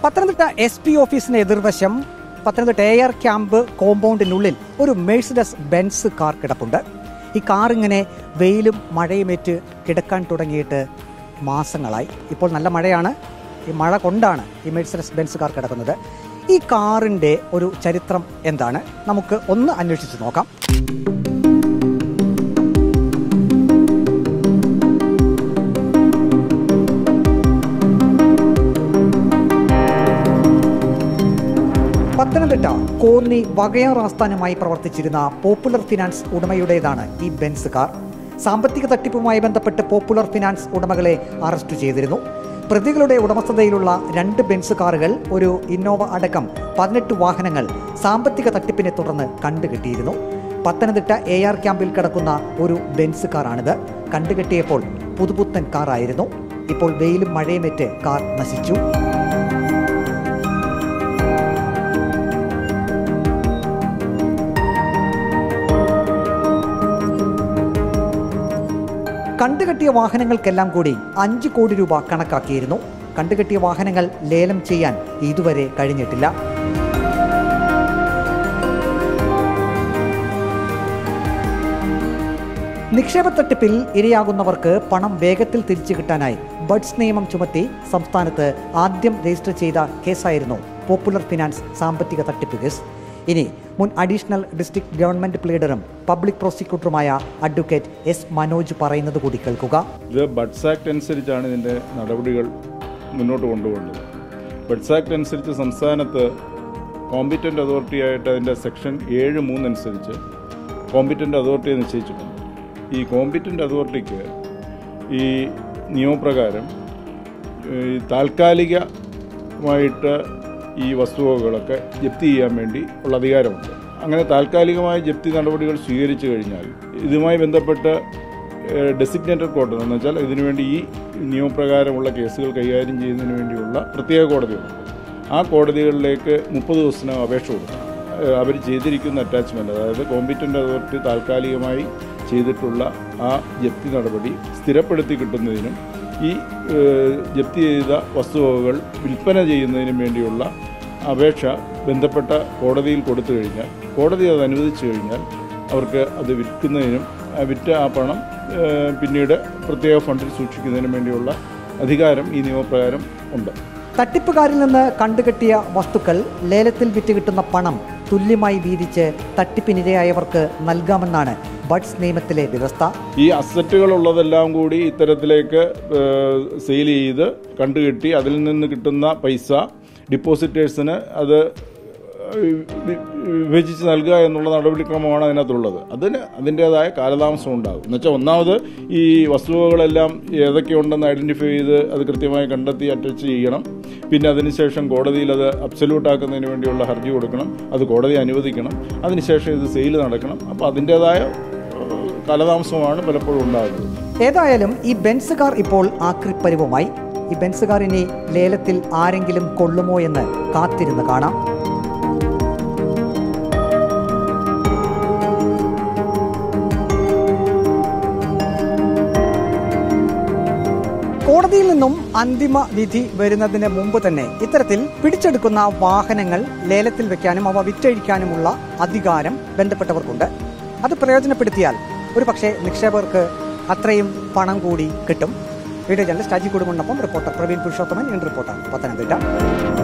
Pathanamthitta S P ഓഫീസിന് എതിർവശം Pathanamthitta air camp കോമ്പൗണ്ടിനുള്ളിൽ ഒരു മേഴ്സിഡസ് ബെൻസ് കാർ കിടപ്പുണ്ട് ഈ കാർ ഇങ്ങനെ വെയിലും മഴയുമേറ്റ് കിടക്കാൻ തുടങ്ങിയിട്ട് മാസങ്ങളായി ഇപ്പോൾ നല്ല മഴയാണ് ഈ മഴ കൊണ്ടാണ് ഈ മേഴ്സിഡസ് ബെൻസ് കാർ കിടക്കുന്നത് ഈ കാറിൻ്റെ ഒരു ചരിത്രം എന്താണ് നമുക്ക് ഒന്ന് അന്വേഷിച്ച് നോക്കാം പത്തനംതിട്ട കോന്നി വകയാർ ആസ്ഥാനമായി പ്രവർത്തിച്ചിരുന്ന പോപ്പുലർ ഫിനാൻസ് ഉടമയുടേതാണ് ഈ ബെൻസ് കാർ സാമ്പത്തിക തട്ടിപ്പുമായി ബന്ധപ്പെട്ട് പോപ്പുലർ ഫിനാൻസ് ഉടമകളെ അറസ്റ്റ് ചെയ്തിരുന്നു പ്രതികളുടെ ഉടമസ്ഥതയിലുള്ള രണ്ട് ബെൻസ് കാറുകൾ ഒരു ഇന്നോവ അടക്കം പതിനെട്ട് വാഹനങ്ങൾ സാമ്പത്തിക തട്ടിപ്പിനെ തുടർന്ന് കണ്ടുകെട്ടിയിരുന്നു പത്തനംതിട്ട എ ആർ ക്യാമ്പിൽ കിടക്കുന്ന ഒരു ബെൻസ് കാറാണിത് കണ്ടുകെട്ടിയപ്പോൾ പുതുപുത്തൻ കാറായിരുന്നു ഇപ്പോൾ വെയിലും മഴയുമേറ്റ് കാർ നശിച്ചു കണ്ടുകെട്ടിയ വാഹനങ്ങൾക്കെല്ലാം കൂടി അഞ്ച് കോടി രൂപ കണക്കാക്കിയിരുന്നു കണ്ടുകെട്ടിയ വാഹനങ്ങൾ ലേലം ചെയ്യാൻ ഇതുവരെ കഴിഞ്ഞിട്ടില്ല നിക്ഷേപ തട്ടിപ്പിൽ ഇരയാകുന്നവർക്ക് പണം വേഗത്തിൽ തിരിച്ചു കിട്ടാനായി ബഡ്സ് നിയമം ചുമത്തി സംസ്ഥാനത്ത് ആദ്യം രജിസ്റ്റർ ചെയ്ത കേസായിരുന്നു പോപ്പുലർ ഫിനാൻസ് സാമ്പത്തിക തട്ടിപ്പ് കേസ് ഇനി മുൻ അഡീഷണൽ ഡിസ്ട്രിക്ട് ഗവൺമെന്റ് പ്ലീഡറും പബ്ലിക് പ്രോസിക്യൂട്ടറുമായ അഡ്വക്കേറ്റ് എസ് മനോജ് പറയുന്നത് കൂടി കേൾക്കുക ഇത് ബഡ്സ് ആക്ട് അനുസരിച്ചാണ് ഇതിൻ്റെ നടപടികൾ മുന്നോട്ട് കൊണ്ടുപോകുന്നത് ബഡ്സ് ആക്ട് അനുസരിച്ച് സംസ്ഥാനത്ത് കോമ്പിറ്റൻ്റ് അതോറിറ്റിയായിട്ട് അതിൻ്റെ സെക്ഷൻ ഏഴ് മൂന്നനുസരിച്ച് കോമ്പിറ്റൻ്റ് അതോറിറ്റിയെ നിശ്ചയിച്ചിട്ടുണ്ട് ഈ കോമ്പിറ്റൻ്റ് അതോറിറ്റിക്ക് ഈ നിയമപ്രകാരം ഈ താൽക്കാലികമായിട്ട് ഈ വസ്തുവകകളൊക്കെ ജപ്തി ചെയ്യാൻ വേണ്ടി ഉള്ള അധികാരമുണ്ട് അങ്ങനെ താൽക്കാലികമായ ജപ്തി നടപടികൾ സ്വീകരിച്ചു കഴിഞ്ഞാൽ ഇതുമായി ബന്ധപ്പെട്ട് ഡെസിഗ്നേറ്റഡ് കോർട്ട് എന്ന് വെച്ചാൽ ഇതിനുവേണ്ടി ഈ നിയമപ്രകാരമുള്ള കേസുകൾ കൈകാര്യം ചെയ്യുന്നതിന് വേണ്ടിയുള്ള പ്രത്യേക കോടതികളുണ്ട് ആ കോടതികളിലേക്ക് മുപ്പത് ദിവസത്തിനകം അപേക്ഷ കൊടുക്കണം അവർ ചെയ്തിരിക്കുന്ന അറ്റാച്ച്മെൻ്റ് അതായത് കോമ്പിറ്റൻ്റ് അതോറിറ്റി താൽക്കാലികമായി ചെയ്തിട്ടുള്ള ആ ജപ്തി നടപടി സ്ഥിരപ്പെടുത്തി കിട്ടുന്നതിനും ഈ ഏഹ്, ജപ്തി ചെയ്ത വസ്തുവകകൾ വിൽപ്പന ചെയ്യുന്നതിനും വേണ്ടിയുള്ള അപേക്ഷ ബന്ധപ്പെട്ട കോടതിയിൽ കൊടുത്തു കഴിഞ്ഞാൽ കോടതി അത് അനുവദിച്ചു കഴിഞ്ഞാൽ അവർക്ക് അത് വിൽക്കുന്നതിനും ആ വിറ്റ ആ പണം ഏഹ്, പിന്നീട് പ്രത്യേക ഫണ്ടിൽ സൂക്ഷിക്കുന്നതിനും വേണ്ടിയുള്ള അധികാരം ഈ നിയമപ്രകാരം ഉണ്ട് തട്ടിപ്പുകാരിൽ നിന്ന് കണ്ടുകെട്ടിയ വസ്തുക്കൾ ലേലത്തിൽ വിറ്റ് കിട്ടുന്ന പണം തുല്യമായി വീതിച്ച് തട്ടിപ്പിനിരയായവർക്ക് നൽകാമെന്നാണ് ബഡ്സ് നിയമത്തിലെ വ്യവസ്ഥ ഈ അസറ്റുകളുള്ളതെല്ലാം കൂടി ഇത്തരത്തിലേക്ക് സെയിൽ ചെയ്ത് കണ്ടുകെട്ടി അതിൽ നിന്ന് കിട്ടുന്ന പൈസ ഡിപ്പോസിറ്റേഴ്സിന് അത് വി- വിഭജിച്ച് നൽകുക എന്നുള്ള നടപടിക്രമമാണ് അതിനകത്തുള്ളത് അതിന് അതിൻ്റെതായ കാലതാമസം ഉണ്ടാകും എന്നുവെച്ചാൽ ഒന്നാമത് ഈ വസ്തുവകളെല്ലാം ഏതൊക്കെയുണ്ടെന്ന് ഐഡൻറ്റിഫൈ ചെയ്ത് അത് കൃത്യമായി കണ്ടെത്തി അറ്റച്ച് ചെയ്യണം പിന്നെ അതിനുശേഷം കോടതിയിൽ അത് അബ്സല്യൂട്ട് ആക്കുന്നതിന് വേണ്ടിയുള്ള ഹർജി കൊടുക്കണം അത് കോടതി അനുവദിക്കണം അതിനുശേഷം ഇത് സെയിൽ നടക്കണം അപ്പോൾ അതിൻ്റെതായ ഏഹ്, കാലതാമസമാണ് പലപ്പോഴും ഉണ്ടാകുന്നത് ഏതായാലും ഈ ബെൻസ് കാർ ഇപ്പോൾ ആക്രിപ്പരിവുമായി ഈ ബെൻസ് കാർ ഇനി ലേലത്തിൽ ആരെങ്കിലും കൊള്ളുമോ എന്ന് കാത്തിരുന്ന് കാണാം കോടതിയിൽ നിന്നും അന്തിമ വിധി വരുന്നതിന് മുമ്പ് തന്നെ ഇത്തരത്തിൽ പിടിച്ചെടുക്കുന്ന വാഹനങ്ങൾ ലേലത്തിൽ വെക്കാനും അവ വിറ്റഴിക്കാനുമുള്ള അധികാരം ബന്ധപ്പെട്ടവർക്കുണ്ട് അത് പ്രയോജനപ്പെടുത്തിയാൽ ഒരു പക്ഷേ നിക്ഷേപകർക്ക് അത്രയും പണം കൂടി കിട്ടും വീഡിയോ ജേർണലിസ്റ്റ് അജി കുടുംബനൊപ്പം reporter Praveen Purushothaman in reporter Pathanamthitta